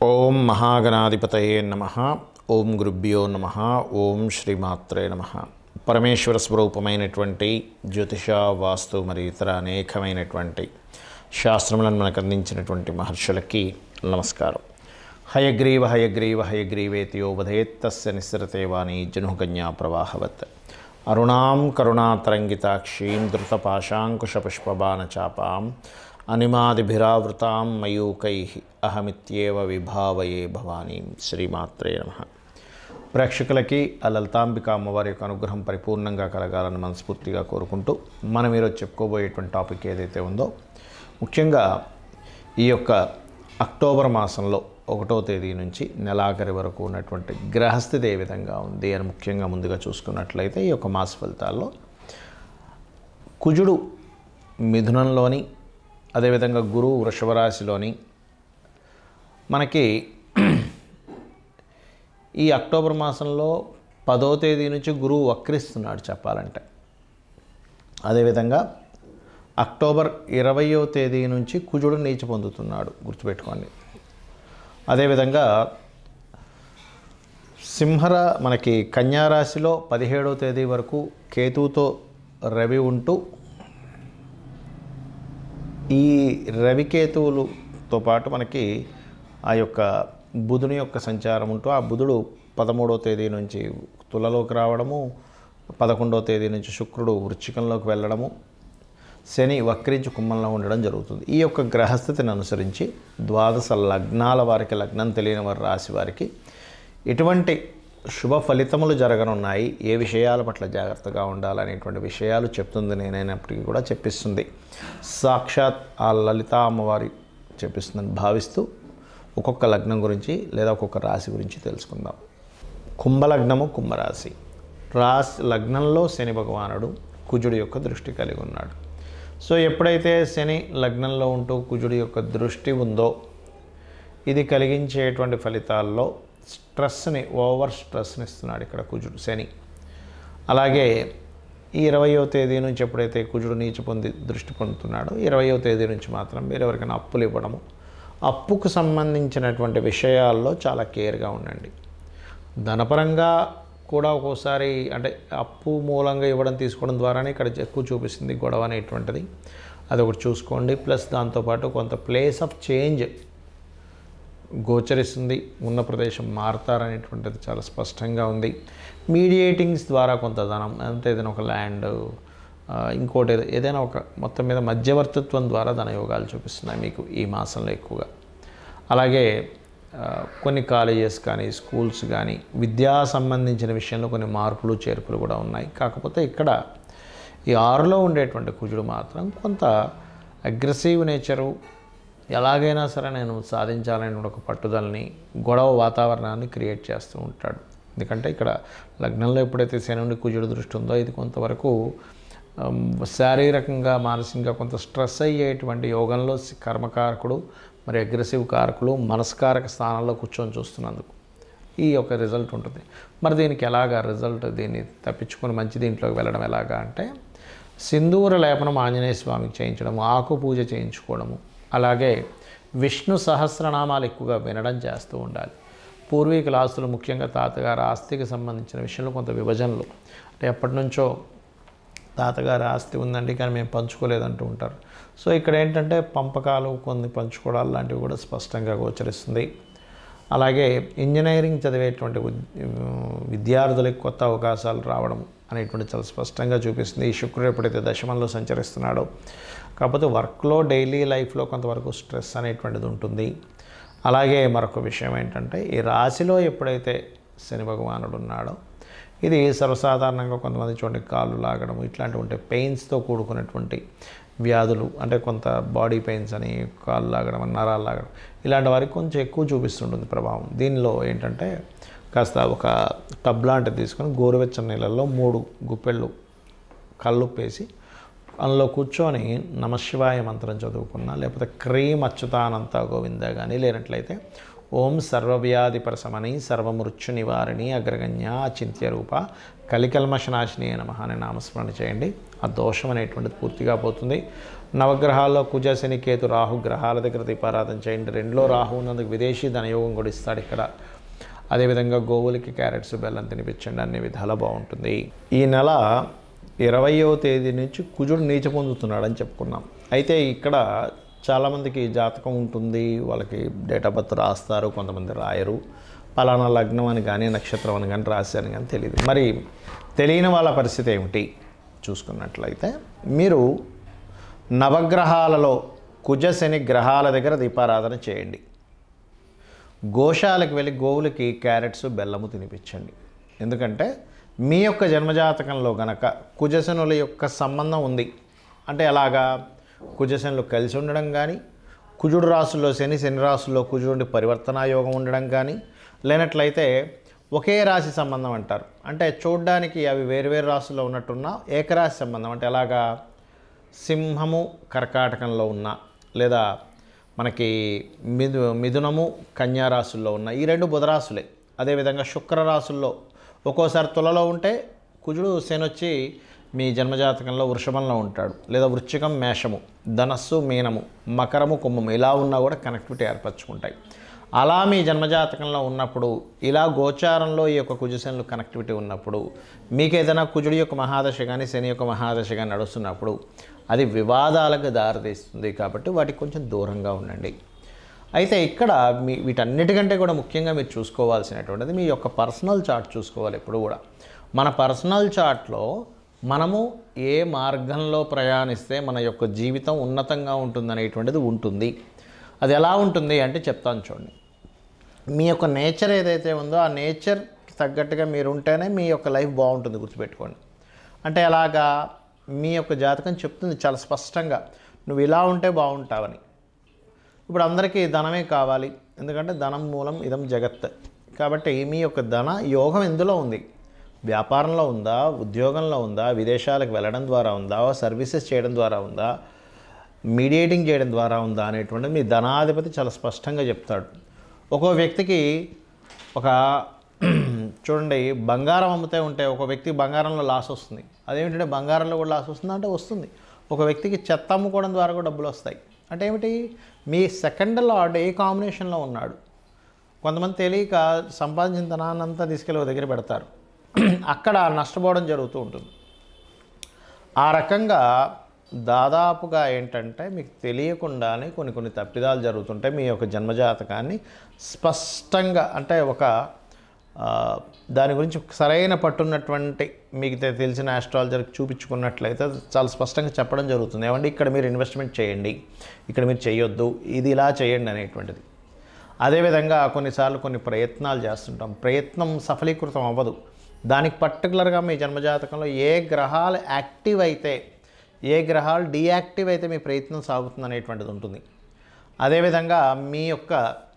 ఓం మహాగణాధిపతయే నమ ఓం గురుభ్యో నమ ఓం శ్రీమాత్రే నమ పరమేశ్వర స్వరూపమైనటువంటి జ్యోతిష వాస్తు మరియు ఇతర అనేకమైనటువంటి శాస్త్రములను మనకు అందించినటువంటి మహర్షులకి నమస్కారం హయగ్రీవ హయగ్రీవ హయగ్రీవేతియోవధేత్తస్య నిస్సరతే వాణి జనుకన్యా ప్రవాహవత్ అరుణాం కరుణాతరంగితాక్షీం ధృతపాశాంకుశపుష్పబాణచాపాం అనిమాదిభిరావృతాం మయూకై అహమిత్యేవ విభావయే భవానీం శ్రీమాత్రే నమ ప్రేక్షకులకి ఆ లలితాంబిక అమ్మవారి యొక్క అనుగ్రహం పరిపూర్ణంగా కలగాలని మనస్ఫూర్తిగా కోరుకుంటూ మనం ఈరోజు చెప్పుకోబోయేటువంటి టాపిక్ ఏదైతే ఉందో ముఖ్యంగా ఈ యొక్క అక్టోబర్ మాసంలో ఒకటో తేదీ నుంచి నెలాఖరి వరకు ఉన్నటువంటి గ్రహస్థితి ఏ విధంగా ఉంది అని ముఖ్యంగా ముందుగా చూసుకున్నట్లయితే ఈ యొక్క మాస ఫలితాల్లో కుజుడు మిథునంలోని అదేవిధంగా గురువు వృషభ రాశిలోని మనకి ఈ అక్టోబర్ మాసంలో పదో తేదీ నుంచి గురువు వక్రిస్తున్నాడు చెప్పాలంటే అదేవిధంగా అక్టోబర్ ఇరవయో తేదీ నుంచి కుజుడు నీచి పొందుతున్నాడు గుర్తుపెట్టుకోండి అదేవిధంగా సింహర మనకి కన్యారాశిలో పదిహేడవ తేదీ వరకు కేతువుతో రవి ఉంటూ ఈ రవికేతువులతో పాటు మనకి ఆ యొక్క బుధుని యొక్క సంచారం ఉంటూ ఆ బుధుడు పదమూడవ తేదీ నుంచి తులలోకి రావడము పదకొండవ తేదీ నుంచి శుక్రుడు వృశ్చికంలోకి వెళ్ళడము శని వక్రించి కుంభంలో ఉండడం జరుగుతుంది ఈ యొక్క గ్రహస్థితిని అనుసరించి ద్వాదశ లగ్నాల వారికి లగ్నం తెలియని వారి రాశి వారికి ఎటువంటి శుభ ఫలితములు జరగనున్నాయి ఏ విషయాల పట్ల జాగ్రత్తగా ఉండాలనేటువంటి విషయాలు చెప్తుంది నేనైనప్పటికీ కూడా చెప్పిస్తుంది సాక్షాత్ ఆ లలిత అమ్మవారి చెప్పిస్తుందని భావిస్తూ ఒక్కొక్క లగ్నం గురించి లేదా ఒక్కొక్క రాశి గురించి తెలుసుకుందాం కుంభలగ్నము కుంభరాశి రాశి లగ్నంలో శని భగవానుడు కుజుడి యొక్క దృష్టి కలిగి ఉన్నాడు సో ఎప్పుడైతే శని లగ్నంలో ఉంటూ కుజుడి యొక్క దృష్టి ఉందో ఇది కలిగించేటువంటి ఫలితాల్లో స్ట్రెస్ని ఓవర్ స్ట్రెస్ని ఇస్తున్నాడు ఇక్కడ కుజుడు శని అలాగే ఈ ఇరవయో తేదీ నుంచి ఎప్పుడైతే కుజుడు నీచి పొంది దృష్టి పొందుతున్నాడో ఇరవయో తేదీ నుంచి మాత్రం మీరు ఎవరికైనా అప్పులు ఇవ్వడము అప్పుకు సంబంధించినటువంటి విషయాల్లో చాలా కేర్గా ఉండండి ధనపరంగా కూడా ఒక్కోసారి అంటే అప్పు మూలంగా ఇవ్వడం తీసుకోవడం ద్వారానే ఇక్కడ ఎక్కువ చూపిస్తుంది గొడవ అనేటువంటిది అది ఒకటి చూసుకోండి ప్లస్ దాంతోపాటు కొంత ప్లేస్ ఆఫ్ చేంజ్ గోచరిస్తుంది ఉన్న ప్రదేశం మారుతారనేటువంటిది చాలా స్పష్టంగా ఉంది మీడియేటింగ్స్ ద్వారా కొంత ధనం అంటే ఏదైనా ఒక ల్యాండ్ ఇంకోటి ఏదో- ఏదైనా ఒక మొత్తం మీద మధ్యవర్తిత్వం ద్వారా ధన యోగాలు చూపిస్తున్నాయి మీకు ఈ మాసంలో ఎక్కువగా అలాగే ఆ, కొన్ని కాలేజెస్ కానీ స్కూల్స్ కానీ విద్యా సంబంధించిన విషయంలో కొన్ని మార్పులు చేర్పులు కూడా ఉన్నాయి కాకపోతే ఇక్కడ ఈ ఆరులో ఉండేటువంటి కుజుడు మాత్రం కొంత అగ్రెసివ్ నేచరు ఎలాగైనా సరే నేను సాధించాలనే ఒక పట్టుదలని గొడవ వాతావరణాన్ని క్రియేట్ చేస్తూ ఉంటాడు ఎందుకంటే ఇక్కడ లగ్నంలో ఎప్పుడైతే శని కుజుడు దృష్టి ఉందో ఇది కొంతవరకు ఉమ్, శారీరకంగా మానసికంగా కొంత స్ట్రెస్ అయ్యేటువంటి యోగంలో సి- కర్మకారకుడు మరి అగ్రెసివ్ కారకులు మనస్కారక స్థానంలో కూర్చొని చూస్తున్నందుకు ఈ యొక్క రిజల్ట్ ఉంటుంది మరి దీనికి ఎలాగా రిజల్ట్ దీన్ని తప్పించుకొని మంచి దీంట్లోకి వెళ్ళడం ఎలాగా అంటే సింధూర లేపనం ఆంజనేయ స్వామికి చేయించడము ఆకు పూజ చేయించుకోవడము అలాగే విష్ణు సహస్రనామాలు ఎక్కువగా వినడం చేస్తూ ఉండాలి పూర్వీకుల ఆస్తులు ముఖ్యంగా తాతగారు ఆస్తికి సంబంధించిన విషయంలో కొంత విభజనలు అంటే ఎప్పటి నుంచో తాతగారి ఆస్తి ఉందండి కానీ మేము పంచుకోలేదంటూ ఉంటారు సో ఇక్కడ ఏంటంటే పంపకాలు కొన్ని పంచుకోవడాలు లాంటివి కూడా స్పష్టంగా గోచరిస్తుంది అలాగే ఇంజనీరింగ్ చదివేటువంటి ఉద్- విద్యార్థులకు కొత్త అవకాశాలు రావడం అనేటువంటి చాలా స్పష్టంగా చూపిస్తుంది ఈ శుక్రుడు ఎప్పుడైతే దశమంలో సంచరిస్తున్నాడో కాకపోతే వర్క్లో డైలీ లైఫ్లో కొంతవరకు స్ట్రెస్ అనేటువంటిది ఉంటుంది అలాగే మరొక విషయం ఏంటంటే ఈ రాశిలో ఎప్పుడైతే శని భగవానుడు ఉన్నాడో ఇది సర్వసాధారణంగా కొంతమంది చూడండి కాళ్ళు లాగడం ఇట్లాంటివి ఉంటాయి పెయిన్స్తో కూడుకున్నటువంటి వ్యాధులు అంటే కొంత బాడీ పెయిన్స్ అని కాళ్ళు లాగడం అని నరాలు లాగడం ఇలాంటి వారికి కొంచెం ఎక్కువ చూపిస్తుంటుంది ప్రభావం దీనిలో ఏంటంటే కాస్త ఒక టబ్ లాంటిది తీసుకొని గోరువెచ్చని నీళ్ళల్లో మూడు గుప్పెళ్ళు కళ్ళుప్పేసి అందులో కూర్చొని నమశివాయ మంత్రం చదువుకున్నా లేకపోతే క్రీమ్ అచ్యుతానంత గోవింద కానీ లేనట్లయితే ఓం సర్వవ్యాధి పరసమని సర్వమృత్యు నివారిణి అగ్రగణ్య చింత్య రూప కలికల్మషనాశిని నమ అని నామస్మరణ చేయండి ఆ దోషం అనేటువంటిది పూర్తిగా పోతుంది నవగ్రహాల్లో కుజ శని కేతు రాహు గ్రహాల దగ్గర దీపారాధన చేయండి రెండులో రాహు ఉన్నందుకు విదేశీ ధనయోగం కూడా ఇస్తాడు ఇక్కడ అదేవిధంగా గోవులకి క్యారెట్స్ బెల్లం తినిపించండి అన్ని విధాలా బాగుంటుంది ఈ నెల ఇరవయో తేదీ నుంచి కుజుడు నీచ పొందుతున్నాడని చెప్పుకున్నాం అయితే ఇక్కడ చాలామందికి జాతకం ఉంటుంది వాళ్ళకి డేట్ ఆఫ్ బర్త్ రాస్తారు కొంతమంది రాయరు పలానా లగ్నం అని కానీ నక్షత్రం అని కానీ రాశారు కానీ తెలియదు మరి తెలియని వాళ్ళ పరిస్థితి ఏమిటి చూసుకున్నట్లయితే మీరు నవగ్రహాలలో కుజ శని గ్రహాల దగ్గర దీపారాధన చేయండి గోశాలకు వెళ్ళి గోవులకి క్యారెట్స్ బెల్లము తినిపించండి ఎందుకంటే మీ యొక్క జన్మజాతకంలో గనక కుజశనుల యొక్క సంబంధం ఉంది అంటే ఎలాగా కుజశనులు కలిసి ఉండడం కానీ కుజుడు రాసుల్లో శని శని రాసుల్లో కుజుడు పరివర్తనా యోగం ఉండడం కానీ లేనట్లయితే ఒకే రాశి సంబంధం అంటారు అంటే చూడ్డానికి అవి వేరువేరు రాశుల్లో ఉన్నట్టున్న ఏకరాశి సంబంధం అంటే ఎలాగా సింహము కర్కాటకంలో ఉన్న లేదా మనకి మిథు మిథునము కన్యా రాశుల్లో ఉన్న ఈ రెండు బుధరాశులే అదేవిధంగా శుక్ర రాశుల్లో ఒక్కోసారి తులలో ఉంటే కుజుడు శనొచ్చి మీ జన్మజాతకంలో వృషభంలో ఉంటాడు లేదా వృశ్చికం మేషము ధనస్సు మీనము మకరము కుంభము ఇలా ఉన్నా కూడా కనెక్టివిటీ ఏర్పరచుకుంటాయి అలా మీ జన్మజాతకంలో ఉన్నప్పుడు ఇలా గోచారంలో ఈ యొక్క కుజశనులు కనెక్టివిటీ ఉన్నప్పుడు మీకు ఏదైనా కుజుడి యొక్క మహాదశ కానీ శని యొక్క మహాదశ కానీ నడుస్తున్నప్పుడు అది వివాదాలకు దారితీస్తుంది కాబట్టి వాటికి కొంచెం దూరంగా ఉండండి అయితే ఇక్కడ మీ వీటన్నిటికంటే కూడా ముఖ్యంగా మీరు చూసుకోవాల్సినటువంటిది మీ యొక్క పర్సనల్ చార్ట్ చూసుకోవాలి ఎప్పుడు కూడా మన పర్సనల్ చార్ట్లో మనము ఏ మార్గంలో ప్రయాణిస్తే మన యొక్క జీవితం ఉన్నతంగా ఉంటుందనేటువంటిది ఉంటుంది అది ఎలా ఉంటుంది అంటే చెప్తాను చూడండి మీ యొక్క నేచర్ ఏదైతే ఉందో ఆ నేచర్కి తగ్గట్టుగా మీరు ఉంటేనే మీ యొక్క లైఫ్ బాగుంటుంది గుర్తుపెట్టుకోండి అంటే ఎలాగా మీ యొక్క జాతకం చెప్తుంది చాలా స్పష్టంగా నువ్వు ఇలా ఉంటే బాగుంటావని ఇప్పుడు అందరికీ ధనమే కావాలి ఎందుకంటే ధనం మూలం ఇదం జగత్ కాబట్టి మీ యొక్క ధన యోగం ఎందులో ఉంది వ్యాపారంలో ఉందా ఉద్యోగంలో ఉందా విదేశాలకు వెళ్ళడం ద్వారా ఉందా సర్వీసెస్ చేయడం ద్వారా ఉందా మీడియేటింగ్ చేయడం ద్వారా ఉందా అనేటువంటిది మీ ధనాధిపతి చాలా స్పష్టంగా చెప్తాడు ఒక్కో వ్యక్తికి ఒక చూడండి బంగారం అమ్ముతే ఉంటే ఒక వ్యక్తికి బంగారంలో లాస్ వస్తుంది అదేమిటంటే బంగారంలో కూడా లాస్ వస్తుందా అంటే వస్తుంది ఒక వ్యక్తికి చెత్త అమ్ముకోవడం ద్వారా కూడా డబ్బులు వస్తాయి అంటే ఏమిటి మీ సెకండ్ లార్డ్ ఏ కాంబినేషన్లో ఉన్నాడు కొంతమంది తెలియక సంపాదించిన ధనాన్నంతా తీసుకెళ్ళి ఒక దగ్గర పెడతారు అక్కడ నష్టపోవడం జరుగుతూ ఉంటుంది ఆ రకంగా దాదాపుగా ఏంటంటే మీకు తెలియకుండానే కొన్ని కొన్ని తప్పిదాలు జరుగుతుంటాయి మీ యొక్క జన్మజాతకాన్ని స్పష్టంగా అంటే ఒక ఆ, దాని గురించి సరైన పట్టున్నటువంటి మీకు తె- తెలిసిన ఆస్ట్రాలజర్కి చూపించుకున్నట్లయితే అది చాలా స్పష్టంగా చెప్పడం జరుగుతుంది ఏమంటే ఇక్కడ మీరు ఇన్వెస్ట్మెంట్ చేయండి ఇక్కడ మీరు చేయొద్దు ఇది ఇలా చేయండి అనేటువంటిది అదేవిధంగా కొన్నిసార్లు కొన్ని ప్రయత్నాలు చేస్తుంటాం ప్రయత్నం సఫలీకృతం అవ్వదు దానికి పర్టికులర్గా మీ జన్మజాతకంలో ఏ గ్రహాలు యాక్టివ్ అయితే ఏ గ్రహాలు డీయాక్టివ్ అయితే మీ ప్రయత్నం సాగుతుంది అనేటువంటిది ఉంటుంది అదేవిధంగా మీ యొక్క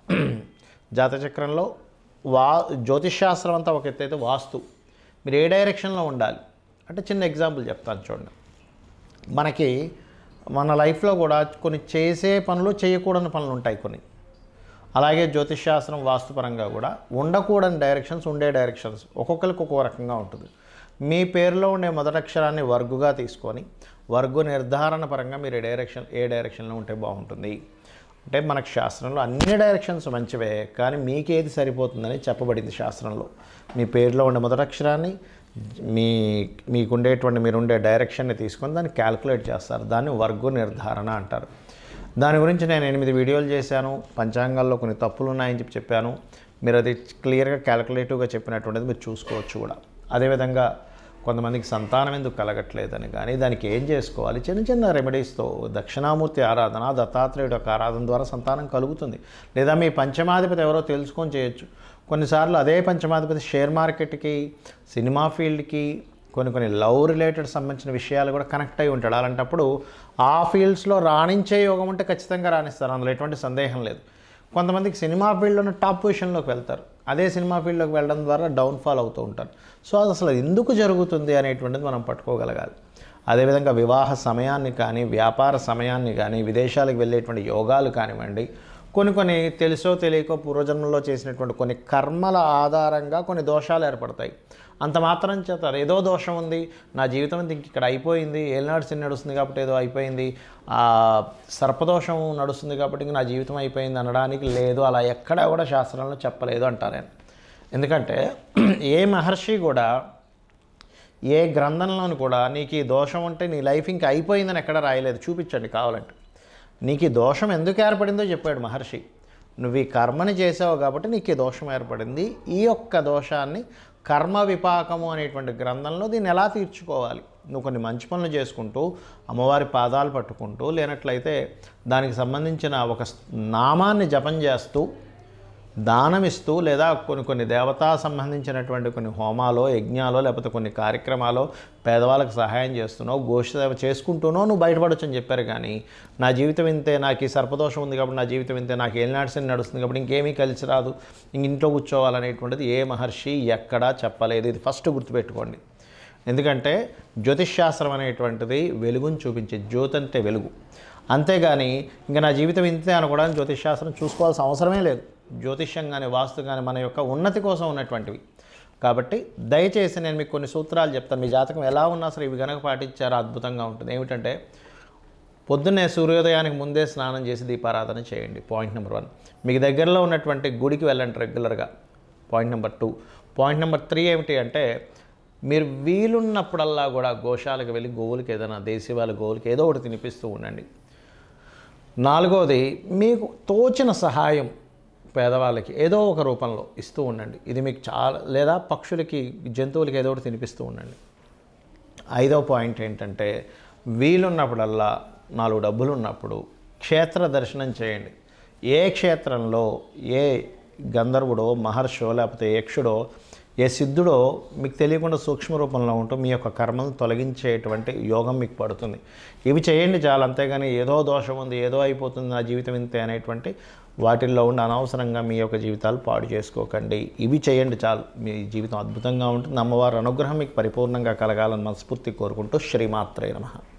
జాతచక్రంలో వా జ్యోతిష్శాస్త్రం అంతా ఒక ఎత్తు అయితే వాస్తు మీరు ఏ డైరెక్షన్లో ఉండాలి అంటే చిన్న ఎగ్జాంపుల్ చెప్తాను చూడండి మనకి మన లైఫ్లో కూడా కొన్ని చేసే పనులు చేయకూడని పనులు ఉంటాయి కొన్ని అలాగే జ్యోతిష్శాస్త్రం వాస్తుపరంగా కూడా ఉండకూడని డైరెక్షన్స్ ఉండే డైరెక్షన్స్ ఒక్కొక్కరికి ఒక్కో రకంగా ఉంటుంది మీ పేరులో ఉండే మొదటి అక్షరాన్ని వర్గుగా తీసుకొని వర్గు నిర్ధారణ పరంగా మీరు ఏ డైరెక్షన్ ఏ డైరెక్షన్లో ఉంటే బాగుంటుంది అంటే మనకు శాస్త్రంలో అన్ని డైరెక్షన్స్ మంచివే కానీ మీకేది సరిపోతుందని చెప్పబడింది శాస్త్రంలో మీ పేరులో ఉండే మొదటి అక్షరాన్ని మీ మీకుండేటువంటి మీరుండే డైరెక్షన్ని తీసుకొని దాన్ని క్యాల్కులేట్ చేస్తారు దాన్ని వర్గు నిర్ధారణ అంటారు దాని గురించి నేను ఎనిమిది వీడియోలు చేశాను పంచాంగాల్లో కొన్ని తప్పులు ఉన్నాయని చెప్పి చెప్పాను మీరు అది క్లియర్గా క్యాలిక్యులేటివ్గా చెప్పినటువంటిది మీరు చూసుకోవచ్చు కూడా అదేవిధంగా కొంతమందికి సంతానం ఎందుకు కలగట్లేదని కానీ దానికి ఏం చేసుకోవాలి చిన్న చిన్న రెమెడీస్తో దక్షిణామూర్తి ఆరాధన దత్తాత్రేయుడు యొక్క ఆరాధన ద్వారా సంతానం కలుగుతుంది లేదా మీ పంచమాధిపతి ఎవరో తెలుసుకొని చేయొచ్చు కొన్నిసార్లు అదే పంచమాధిపతి షేర్ మార్కెట్కి సినిమా ఫీల్డ్కి కొన్ని కొన్ని లవ్ రిలేటెడ్ సంబంధించిన విషయాలు కూడా కనెక్ట్ అయి ఉంటాడు అలాంటప్పుడు ఆ ఫీల్డ్స్లో రాణించే యోగం ఉంటే ఖచ్చితంగా రాణిస్తారు అందులో ఎటువంటి సందేహం లేదు కొంతమందికి సినిమా ఫీల్డ్లోనే టాప్ పొజిషన్లోకి వెళ్తారు అదే సినిమా ఫీల్డ్లోకి వెళ్ళడం ద్వారా డౌన్ఫాల్ అవుతూ ఉంటారు సో అది అసలు ఎందుకు జరుగుతుంది అనేటువంటిది మనం పట్టుకోగలగాలి అదేవిధంగా వివాహ సమయాన్ని కానీ వ్యాపార సమయాన్ని కానీ విదేశాలకు వెళ్ళేటువంటి యోగాలు కానివ్వండి కొన్ని కొన్ని తెలుసో తెలియకో పూర్వజన్మలో చేసినటువంటి కొన్ని కర్మల ఆధారంగా కొన్ని దోషాలు ఏర్పడతాయి అంత మాత్రం చేత ఏదో దోషం ఉంది నా జీవితం ఇంక ఇక్కడ అయిపోయింది ఏలినాడు సిని నడుస్తుంది కాబట్టి ఏదో అయిపోయింది ఆ సర్పదోషం నడుస్తుంది కాబట్టి ఇంక నా జీవితం అయిపోయింది అనడానికి లేదు అలా ఎక్కడా కూడా శాస్త్రంలో చెప్పలేదు అంటారు ఆయన ఎందుకంటే ఏ మహర్షి కూడా ఏ గ్రంథంలోనూ కూడా నీకు ఈ దోషం ఉంటే నీ లైఫ్ ఇంకా అయిపోయిందని ఎక్కడ రాయలేదు చూపించండి కావాలంటే నీకు ఈ దోషం ఎందుకు ఏర్పడిందో చెప్పాడు మహర్షి నువ్వు ఈ కర్మని చేసావు కాబట్టి నీకు ఈ దోషం ఏర్పడింది ఈ యొక్క దోషాన్ని కర్మ విపాకము అనేటువంటి గ్రంథంలో దీన్ని ఎలా తీర్చుకోవాలి నువ్వు కొన్ని మంచి పనులు చేసుకుంటూ అమ్మవారి పాదాలు పట్టుకుంటూ లేనట్లయితే దానికి సంబంధించిన ఒక నామాన్ని జపం చేస్తూ దానమిస్తూ లేదా కొన్ని కొన్ని దేవతా సంబంధించినటువంటి కొన్ని హోమాలో యజ్ఞాలో లేకపోతే కొన్ని కార్యక్రమాలు పేదవాళ్ళకి సహాయం చేస్తున్నావు గోష్ఠ సేవ చేసుకుంటూనో నువ్వు బయటపడొచ్చు అని చెప్పారు కానీ నా జీవితం ఇంతే నాకు ఈ సర్పదోషం ఉంది కాబట్టి నా జీవితం ఇంతే నాకు ఏలినాడ్సని నడుస్తుంది కాబట్టి ఇంకేమీ కలిసి రాదు ఇంక ఇంట్లో కూర్చోవాలనేటువంటిది ఏ మహర్షి ఎక్కడా చెప్పలేదు ఇది ఫస్ట్ గుర్తుపెట్టుకోండి ఎందుకంటే జ్యోతిష్శాస్త్రం అనేటువంటిది వెలుగుని చూపించే జ్యోతి అంటే వెలుగు అంతేగాని ఇంకా నా జీవితం ఇంతే అనుకోవడానికి జ్యోతిష్శాస్త్రం చూసుకోవాల్సిన అవసరమే లేదు జ్యోతిష్యం కానీ వాస్తు కానీ మన యొక్క ఉన్నతి కోసం ఉన్నటువంటివి కాబట్టి దయచేసి నేను మీకు కొన్ని సూత్రాలు చెప్తాను మీ జాతకం ఎలా ఉన్నా సరే ఇవి కనుక పాటించారో అద్భుతంగా ఉంటుంది ఏమిటంటే పొద్దున్నే సూర్యోదయానికి ముందే స్నానం చేసి దీపారాధన చేయండి పాయింట్ నెంబర్ వన్ మీకు దగ్గరలో ఉన్నటువంటి గుడికి వెళ్ళండి రెగ్యులర్గా point number two point number three ఏమిటి అంటే మీరు వీలున్నప్పుడల్లా కూడా గోశాలకు వెళ్ళి గోవులకి ఏదైనా దేశీవాళ్ళ గోవులకి ఏదో ఒకటి తినిపిస్తూ ఉండండి నాలుగవది మీకు తోచిన సహాయం పేదవాళ్ళకి ఏదో ఒక రూపంలో ఇస్తూ ఉండండి ఇది మీకు చాలా లేదా పక్షులకి జంతువులకి ఏదో ఒకటి తినిపిస్తూ ఉండండి ఐదవ పాయింట్ ఏంటంటే వీలున్నప్పుడల్లా నాలుగు డబ్బులు ఉన్నప్పుడు క్షేత్ర దర్శనం చేయండి ఏ క్షేత్రంలో ఏ గంధర్వుడో మహర్షో లేకపోతే యక్షుడో ఏ సిద్ధుడో మీకు తెలియకుండా సూక్ష్మ రూపంలో ఉంటూ మీ యొక్క కర్మను తొలగించేటువంటి యోగం మీకు పడుతుంది ఇవి చేయండి చాలు అంతేగాని ఏదో దోషం ఉంది ఏదో అయిపోతుంది నా జీవితం ఇంతే అనేటువంటి వాటిల్లో ఉండి అనవసరంగా మీ యొక్క జీవితాలు పాడు చేసుకోకండి ఇవి చేయండి చాలు మీ జీవితం అద్భుతంగా ఉంటుంది అమ్మవారి అనుగ్రహం మీకు పరిపూర్ణంగా కలగాలని మనస్ఫూర్తి కోరుకుంటూ శ్రీమాత్రే నమః